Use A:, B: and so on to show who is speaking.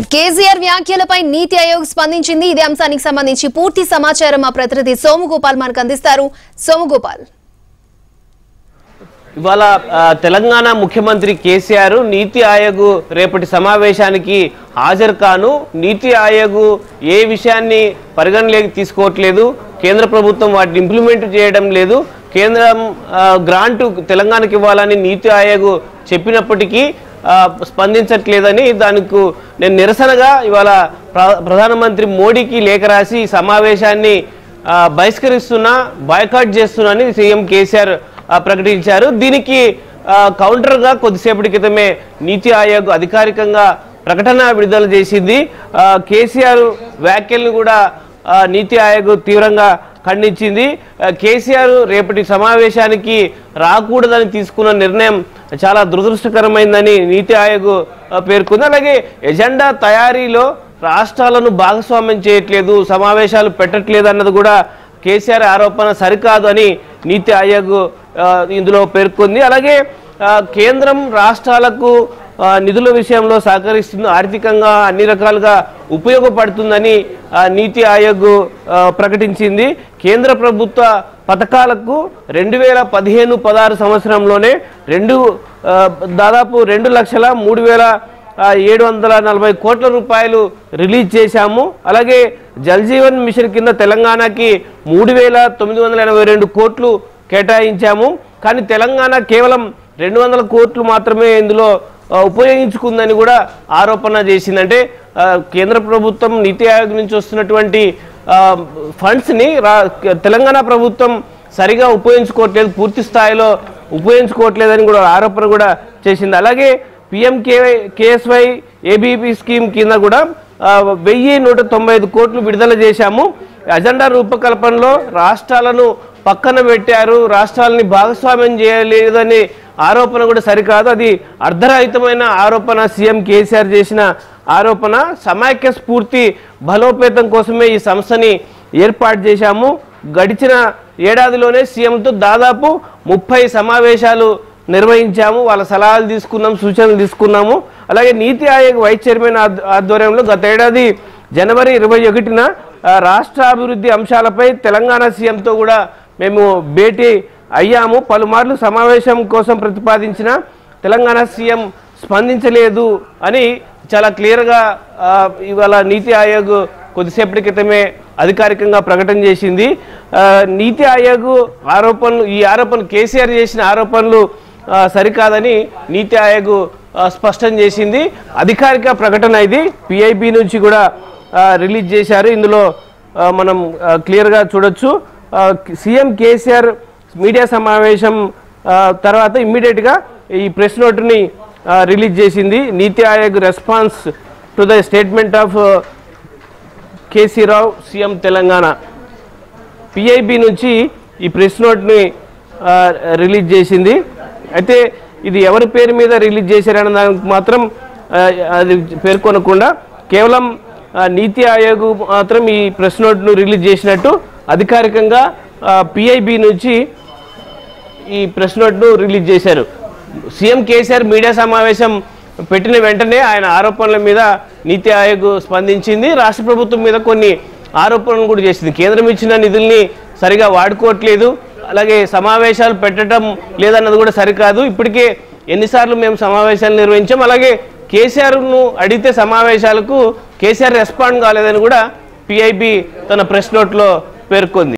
A: కేసీఆర్ వ్యాఖ్యలపై నీతి ఆయోగ్ స్పందించింది ఇదే అంశానికి సంబంధించి పూర్తి సమాచారం మా ప్రతినిధి సోముగోపాల్ మనకు అందిస్తారు సోముగోపాల్
B: ఇవాళ ఆ, తెలంగాణ ముఖ్యమంత్రి కేసీఆర్ నీతి ఆయోగ్ రేపటి సమావేశానికి హాజరు కాను నీతి ఆయోగ్ ఏ విషయాన్ని పరిగణలోకి తీసుకోవట్లేదు కేంద్ర ప్రభుత్వం వాటిని ఇంప్లిమెంట్ చేయడం లేదు కేంద్రం ఆ, గ్రాంటు తెలంగాణకి ఇవ్వాలని నీతి ఆయోగ్ చెప్పినప్పటికీ ఆ, స్పందించట్లేదని దానికి నేను నిరసనగా ఇవాళ ప్ర- ప్రధానమంత్రి మోడీకి లేఖ రాసి ఈ సమావేశాన్ని ఆ, బహిష్కరిస్తున్నా బాయ్కాట్ చేస్తున్నా అని సీఎం కేసీఆర్ ఆ, ప్రకటించారు దీనికి ఆ, కౌంటర్గా కొద్దిసేపటి క్రితమే నీతి ఆయోగ్ అధికారికంగా ప్రకటన విడుదల చేసింది ఆ, కేసీఆర్ వ్యాఖ్యలను కూడా ఆ, నీతి ఆయోగ్ తీవ్రంగా ఖండించింది ఆ, కేసీఆర్ రేపటి సమావేశానికి రాకూడదని తీసుకున్న నిర్ణయం చాలా దురదృష్టకరమైందని నీతి ఆయోగ్ ఆ, పేర్కొంది అలాగే ఎజెండా తయారీలో రాష్ట్రాలను భాగస్వామ్యం చేయట్లేదు సమావేశాలు పెట్టట్లేదు అన్నది కూడా కేసీఆర్ ఆరోపణ సరికాదు అని నీతి ఆయోగ్ ఆ, ఇందులో పేర్కొంది అలాగే ఆ, కేంద్రం రాష్ట్రాలకు ఆ, నిధుల విషయంలో సహకరిస్తుంది ఆర్థికంగా అన్ని రకాలుగా ఉపయోగపడుతుందని ఆ, నీతి ఆయోగ్ ఆ, ప్రకటించింది కేంద్ర ప్రభుత్వ పథకాలకు రెండు వేల పదిహేను పదహారు సంవత్సరంలోనే రెండు ఆ, దాదాపు రెండు లక్షల మూడు వేల ఆ, ఏడు వందల నలభై కోట్ల రూపాయలు రిలీజ్ చేశాము అలాగే జల్ జీవన్ మిషన్ కింద తెలంగాణకి మూడు వేల తొమ్మిది వందల ఎనభై రెండు కోట్లు కేటాయించాము కానీ తెలంగాణ కేవలం రెండు వందల కోట్లు మాత్రమే ఇందులో ఆ, ఉపయోగించుకుందని కూడా ఆరోపణ చేసిందంటే ఆ, కేంద్ర ప్రభుత్వం నీతి ఆయోగ్ నుంచి వస్తున్నటువంటి ఆ, ఫండ్స్ని రా తెలంగాణ ప్రభుత్వం సరిగా ఉపయోగించుకోవట్లేదు పూర్తి స్థాయిలో ఉపయోగించుకోవట్లేదని కూడా ఆరోపణ కూడా చేసింది అలాగే పిఎంకే కేఎస్వై ఏబీపీ స్కీమ్ కింద కూడా ఆ, వెయ్యి నూట తొంభై ఐదు కోట్లు విడుదల చేశాము అజెండా రూపకల్పనలో రాష్ట్రాలను పక్కన పెట్టారు రాష్ట్రాలని భాగస్వామ్యం చేయలేదని ఆరోపణ కూడా సరికాదు అది అర్ధరహితమైన ఆరోపణ సీఎం కేసీఆర్ చేసిన ఆరోపణ సమాఖ్య స్ఫూర్తి బలోపేతం కోసమే ఈ సంస్థని ఏర్పాటు చేశాము గడిచిన ఏడాదిలోనే సీఎంతో దాదాపు ముప్పై సమావేశాలు నిర్వహించాము వాళ్ళ సలహాలు తీసుకున్నాం సూచనలు తీసుకున్నాము అలాగే నీతి ఆయోగ్ వైస్ చైర్మన్ ఆద్- ఆధ్వర్యంలో గత ఏడాది జనవరి ఇరవై ఒకటిన ఆ, రాష్ట్ర అభివృద్ధి అంశాలపై తెలంగాణ సీఎంతో కూడా మేము భేటీ అయ్యాము పలుమార్లు సమావేశం కోసం ప్రతిపాదించిన తెలంగాణ సీఎం స్పందించలేదు అని చాలా క్లియర్గా ఆ, ఇవాళ నీతి ఆయోగ్ కొద్దిసేపటి క్రితమే అధికారికంగా ప్రకటన చేసింది ఆ, నీతి ఆయోగ్ ఆరోపణలు ఈ ఆరోపణలు కేసీఆర్ చేసిన ఆరోపణలు ఆ, సరికాదని నీతి ఆయోగ్ ఆ, స్పష్టం చేసింది అధికారిక ప్రకటన ఇది పిఐబి నుంచి కూడా ఆ, రిలీజ్ చేశారు ఇందులో ఆ, మనం ఆ, క్లియర్గా చూడొచ్చు ఆ, సీఎం కేసీఆర్ మీడియా సమావేశం ఆ, తర్వాత ఇమ్మీడియట్గా ఈ ప్రెస్ నోటుని ఆ, రిలీజ్ చేసింది NITI Aayog response to the statement of KC Rao CM Telangana PIB నుంచి ఈ ప్రెస్ నోట్ని ఆ, రిలీజ్ చేసింది అయితే ఇది ఎవరి పేరు మీద రిలీజ్ చేశారన్న దానికి మాత్రం ఆ, అది పేర్కొనకుండా కేవలం ఆ, నీతి ఆయోగ్ మాత్రం ఈ ప్రెస్ నోట్ను రిలీజ్ చేసినట్టు అధికారికంగా పిఐబి నుంచి ఈ ప్రెస్ నోట్ను రిలీజ్ చేశారు సీఎం కేసీఆర్ మీడియా సమావేశం పెట్టిన వెంటనే ఆయన ఆరోపణల మీద నీతి ఆయోగ్ స్పందించింది రాష్ట్ర ప్రభుత్వం మీద కొన్ని ఆరోపణలు కూడా చేసింది కేంద్రం ఇచ్చిన నిధుల్ని సరిగా వాడుకోవట్లేదు అలాగే సమావేశాలు పెట్టడం లేదన్నది కూడా సరికాదు ఇప్పటికే ఎన్నిసార్లు మేము సమావేశాలు నిర్వహించాం అలాగే కేసీఆర్ను అడిగితే సమావేశాలకు కేసీఆర్ రెస్పాండ్ కాలేదని కూడా పిఐబి తన ప్రెస్ నోట్లో పేర్కొంది